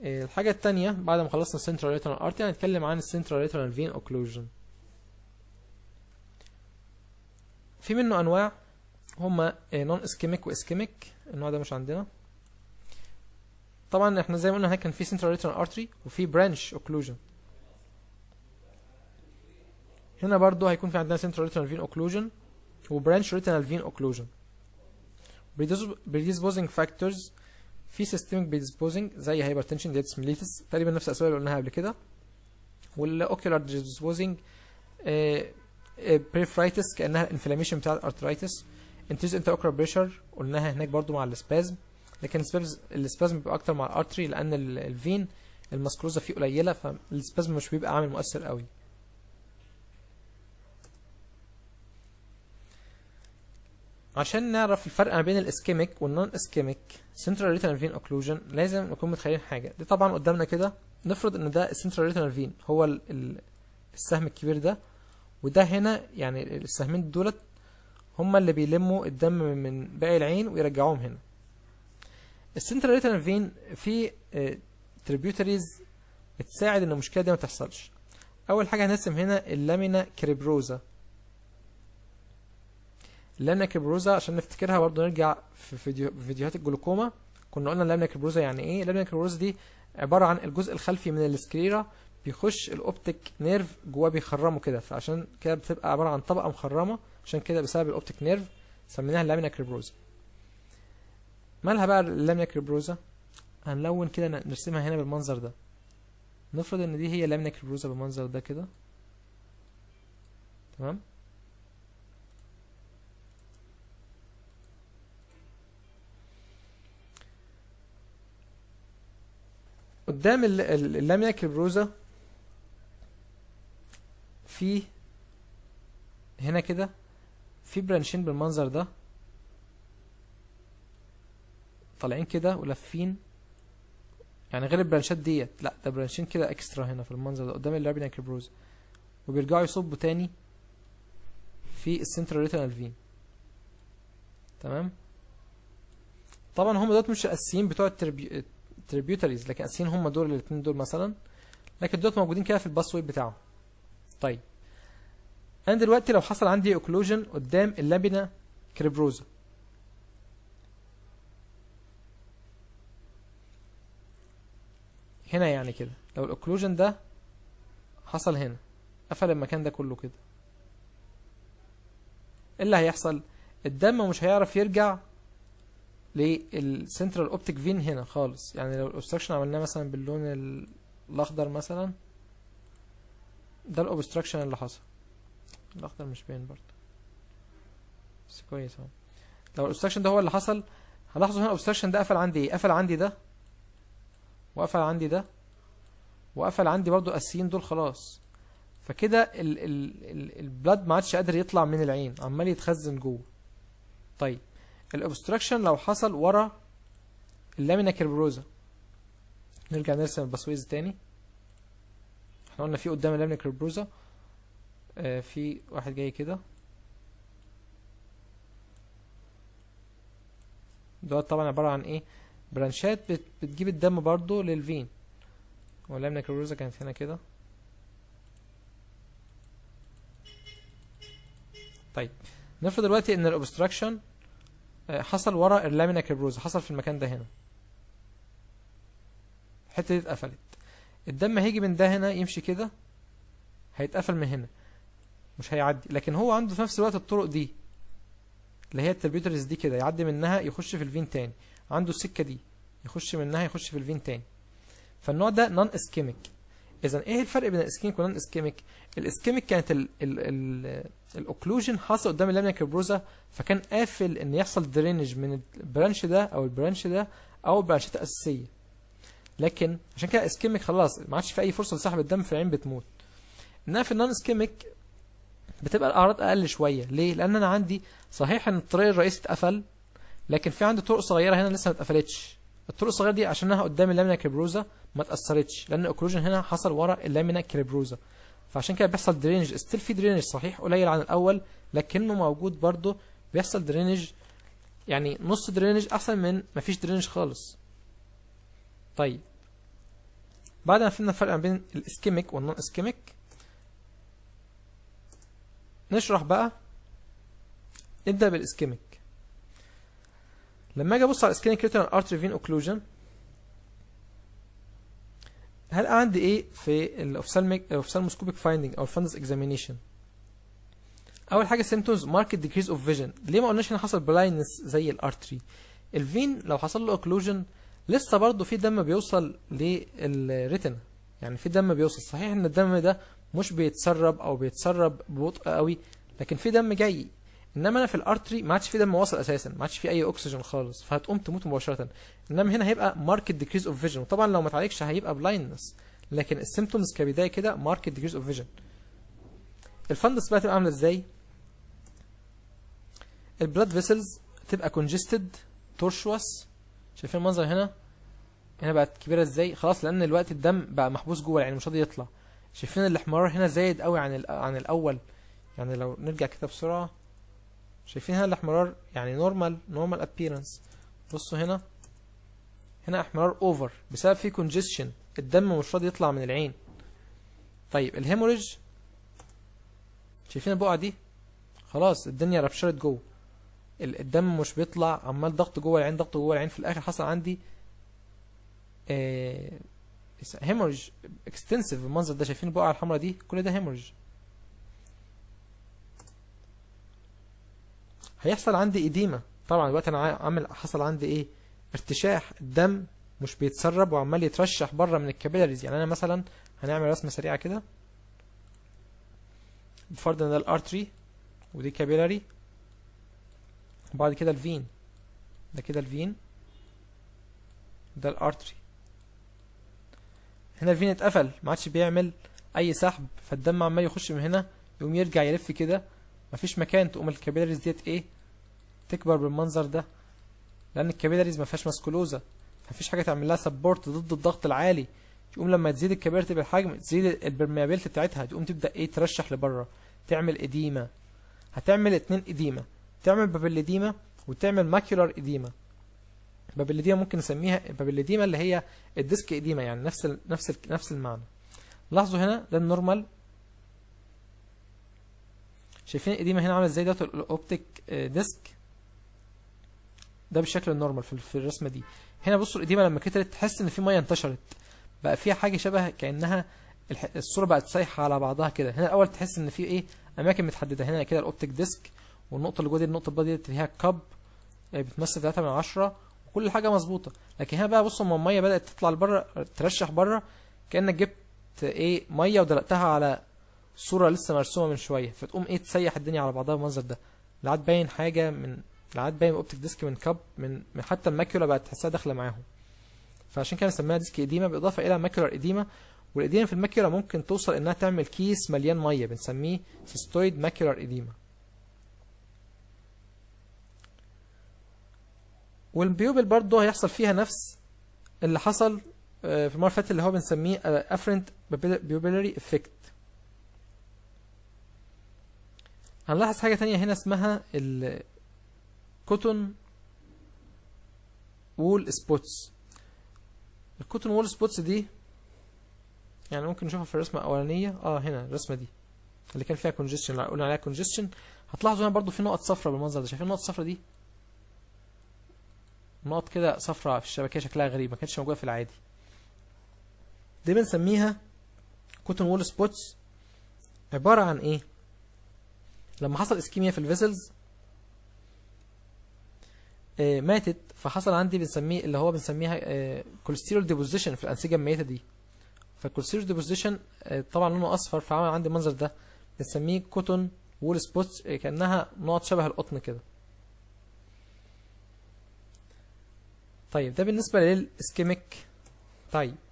آه، الحاجة التانية بعد ما خلصنا السنترال ريترال ارتي هنتكلم عن السنترال ريترال فين اوكلوجن في منه انواع هما نون اسكيميك واسكيميك النوع ده مش عندنا طبعا احنا زي ما قلنا هناك كان في سنترال ريترال ارتري وفي برانش اوكلوجن هنا برضو هيكون في عندنا سنترال ريترال فين اوكلوجن وبرانش ريترال فين اوكلوجن predisposing factors في systemic predisposing زي hypertension diabetes mellitus تقريبا نفس الاسباب اللي قلناها قبل كده والاوكيولار predisposing بريفرايتس كانها انفلاميشن بتاع الارترايتس انتيز انتراوكولار بريشر قلناها هناك برضو مع السبازم لكن السبازم السبازم بيبقى اكتر مع الارتري لان ال- الفين المسكروزه فيه قليله فالسبازم مش بيبقى عامل مؤثر قوي عشان نعرف الفرق ما بين الاسكيميك والنون اسكيميك سنترال ريتنال فين اوكلوجن لازم نكون متخيلين حاجه دي طبعا قدامنا كده نفرض ان ده السنترال ريتنال فين هو ال- ال- السهم الكبير ده وده هنا يعني السهمين دولت هما اللي بيلموا الدم من باقي العين ويرجعوهم هنا السنترال ريتنال فين في تريبيوتريز بتساعد ان المشكله دي ما تحصلش اول حاجه هنرسم هنا اللامينا كريبروزا اللامينا كريبروزا عشان نفتكرها برضو نرجع في فيديو فيديوهات الجلوكوما كنا قلنا اللامينا كريبروزا يعني ايه اللامينا كريبروزا دي عباره عن الجزء الخلفي من السكليرا بيخش الاوبتيك نيرف جواه بيخرمه كده فعشان كده بتبقى عباره عن طبقه مخرمه عشان كده بسبب الاوبتيك نيرف سميناها اللامينا كريبروزا مالها بقى اللامينا كريبروزا هنلون كده نرسمها هنا بالمنظر ده نفرض ان دي هي لامينا كريبروزا بالمنظر ده كده تمام قدام ال- ال- اللامينا كريبروزا في هنا كده في برانشين بالمنظر ده طالعين كده ولافين يعني غير البرانشات ديت لا ده برانشين كده اكسترا هنا في المنظر ده قدام اللامينا كريبروزا وبيرجعوا يصبوا تاني في السنترال ريتنال فين تمام طبعا هم دول مش الاساسيين بتوع التربي... التريبيوتريز لكن اساسيين هم دول الاثنين دول مثلا لكن دول موجودين كده في الباس ويب بتاعهم طيب انا دلوقتي لو حصل عندي اوكلوجن قدام اللامينا كريبروزا هنا يعني كده لو الاوكلوجن ده حصل هنا قفل المكان ده كله كده ايه اللي هيحصل الدم مش هيعرف يرجع للسنترال اوبتيك فين هنا خالص يعني لو الاوبستراكشن عملناه مثلا باللون ال- الاخضر مثلا ده الاوبستراكشن اللي حصل الاخضر مش باين برضه بس كويس اهو لو الاوبستراكشن ده هو اللي حصل هلاحظوا هنا الاوبستراكشن ده قفل عندي ايه قفل عندي ده وقفل عندي ده وقفل عندي برضو الاسيين دول خلاص فكده ال ال ال البلاد ما عادش قادر يطلع من العين عمال يتخزن جوه طيب الاوبستراكشن لو حصل ورا اللامينا كربروزا نرجع نرسم الباسويز تاني احنا قلنا في قدام اللامينا كربروزا آه في واحد جاي كده دوت طبعا عبارة عن ايه برانشات بت بتجيب الدم برضو للفين واللامينا كربروزا كانت هنا كده طيب نفرض دلوقتي ان الاوبستراكشن حصل ورا اللامينا كربروزا حصل في المكان ده هنا الحته دي اتقفلت الدم هيجي من ده هنا يمشي كده هيتقفل من هنا مش هيعدي لكن هو عنده في نفس الوقت الطرق دي اللي هي التربيوترز دي كده يعدي منها يخش في الفين تاني عنده السكه دي يخش منها يخش في الفين تاني فالنوع ده نون اسكيميك اذا ايه الفرق بين الاسكيميك والنون اسكيميك الاسكيميك كانت ال ال ال الاوكلوجن حاصل قدام اللامينا كربروزا فكان قافل ان يحصل درينج من البرانش ده او البرانش ده او البرانشات الاساسيه لكن عشان كده اسكيميك خلاص ما عادش في اي فرصه لسحب الدم في العين بتموت انما في النون اسكيميك بتبقى الاعراض اقل شويه ليه لان انا عندي صحيح ان الطريق الرئيسي اتقفل لكن في عندي طرق صغيره هنا لسه ما اتقفلتش الطرق الصغيره دي عشانها قدام اللامينا كريبروزا ما اتاثرتش لان الاوكلوجن هنا حصل ورا اللامينا كريبروزا فعشان كده بيحصل درينج ستيل في درينج صحيح قليل عن الاول لكنه موجود برضه بيحصل درينج يعني نص درينج احسن من مفيش درينج خالص طيب بعد ما فهمنا الفرق ما بين الاسكيميك والنون اسكيميك نشرح بقى نبدا بالاسكيميك لما اجي ابص على الاسكيميك ريتنال ارتري فين اوكلوجن هل عندي ايه في الاوفسالميك اوفسالموسكوبيك فايندنج او الفندس اكزامينيشن اول حاجه سيمتومز ماركت ديكريز اوف فيجن ليه ما قلناش ان حصل بلايندنس زي الارتري الفين لو حصل له اوكلوجن لسه برضه في دم بيوصل للريتنا يعني في دم بيوصل صحيح ان الدم ده مش بيتسرب او بيتسرب ببطء قوي لكن في دم جاي انما انا في الارتري ما عادش في دم واصل اساسا ما عادش في اي اكسجين خالص فهتقوم تموت مباشره انما هنا هيبقى ماركت ديكريز اوف فيجن وطبعا لو ما اتعالجش هيبقى بلايندنس لكن السيمتومز كبدايه كده ماركت ديكريز اوف فيجن الفندس بقى تبقى عامله ازاي البلاد فيسلز تبقى كونجستد تورشوس شايفين المنظر هنا هنا بقت كبيره ازاي خلاص لان الوقت الدم بقى محبوس جوه العين مش راضي يطلع شايفين الاحمرار هنا زايد قوي عن ال- عن الاول يعني لو نرجع كده بسرعه شايفين هنا الاحمرار يعني نورمال نورمال ابييرنس بصوا هنا هنا احمرار اوفر بسبب في كونجستشن الدم مش راضي يطلع من العين طيب الهيموريج شايفين البقعه دي خلاص الدنيا ربشرت جوه ال- الدم مش بيطلع عمال ضغط جوه العين ضغط جوه العين في الاخر حصل عندي هيموريج اكستنسيف المنظر ده شايفين البقعه الحمراء دي كل ده هيموريج هيحصل عندي ايديما طبعا دلوقتي انا عا- عامل حصل عندي ايه ارتشاح الدم مش بيتسرب وعمال يترشح بره من الكابيلاريز يعني انا مثلا هنعمل رسمه سريعه كده بفرض ان ده الارتري ودي كابيلاري وبعد كده الفين ده كده الفين ده الارتري هنا الفين اتقفل ما عادش بيعمل اي سحب فالدم عمال يخش من هنا يقوم يرجع يلف كده مفيش مكان تقوم الكابيلاريز ديت ايه تكبر بالمنظر ده لان الكابيلاريز ما فيهاش ماسكولوزا مفيش حاجه تعمل لها سبورت ضد الضغط العالي يقوم لما تزيد الكابيلاريتي بالحجم تزيد البرميابيلتي بتاعتها تقوم تبدا ايه ترشح لبره تعمل اديمه هتعمل اتنين اديمه تعمل بابليديما وتعمل ماكيولار اديما بابليديما ممكن نسميها بابليديما اللي هي الديسك اديما يعني نفس ال نفس ال نفس المعنى لاحظوا هنا ده النورمال شايفين الاديما هنا عامله ازاي ده الاوبتيك ديسك ده بالشكل النورمال في, في الرسمه دي هنا بصوا الاديما لما كترت تحس ان في ميه انتشرت بقى فيها حاجه شبه كانها الح- الصوره بقت سايحه على بعضها كده هنا الاول تحس ان في ايه اماكن متحدده هنا كده الاوبتيك ديسك والنقطه اللي جوه دي النقطه اللي دي فيها كاب بتمثل 3 من 10 وكل حاجه مظبوطه لكن هنا بقى بصوا لما الميه بدات تطلع لبره ترشح بره كانك جبت ايه ميه ودلقتها على صوره لسه مرسومه من شويه فتقوم ايه تسيح الدنيا على بعضها بالمنظر ده لا عاد باين حاجه من لا عاد باين اوبتيك ديسك من كاب من, من حتى الماكيولا بقت تحسها داخله معاهم فعشان كده بنسميها ديسك اديما بالاضافه الى ماكيولار اديما والاديما في الماكيولا ممكن توصل انها تعمل كيس مليان ميه بنسميه سيستويد ماكيولار اديما والبيوبل برضه هيحصل فيها نفس اللي حصل آه، في المره اللي فاتت اللي هو بنسميه افرنت بيوبيلاري افكت هنلاحظ حاجه تانية هنا اسمها الكوتون وول سبوتس الكوتون وول سبوتس دي يعني ممكن نشوفها في الرسمه الاولانيه اه هنا الرسمه دي اللي كان فيها كونجستشن اللي قلنا عليها كونجستشن هتلاحظوا هنا برضو في نقط صفراء بالمنظر ده شايفين النقط الصفراء دي نقط كده صفراء في الشبكيه شكلها غريب ما كانتش موجوده في العادي دي بنسميها كوتون وول سبوتس عباره عن ايه لما حصل اسكيميا في الفيسلز آه ماتت فحصل عندي بنسميه اللي هو بنسميها آه كوليسترول ديبوزيشن في الانسجه الميته دي فالكوليسترول ديبوزيشن آه طبعا لونه اصفر فعمل عندي المنظر ده بنسميه كوتون وول سبوتس آه كانها نقط شبه القطن كده طيب ده بالنسبه للاسكيميك طيب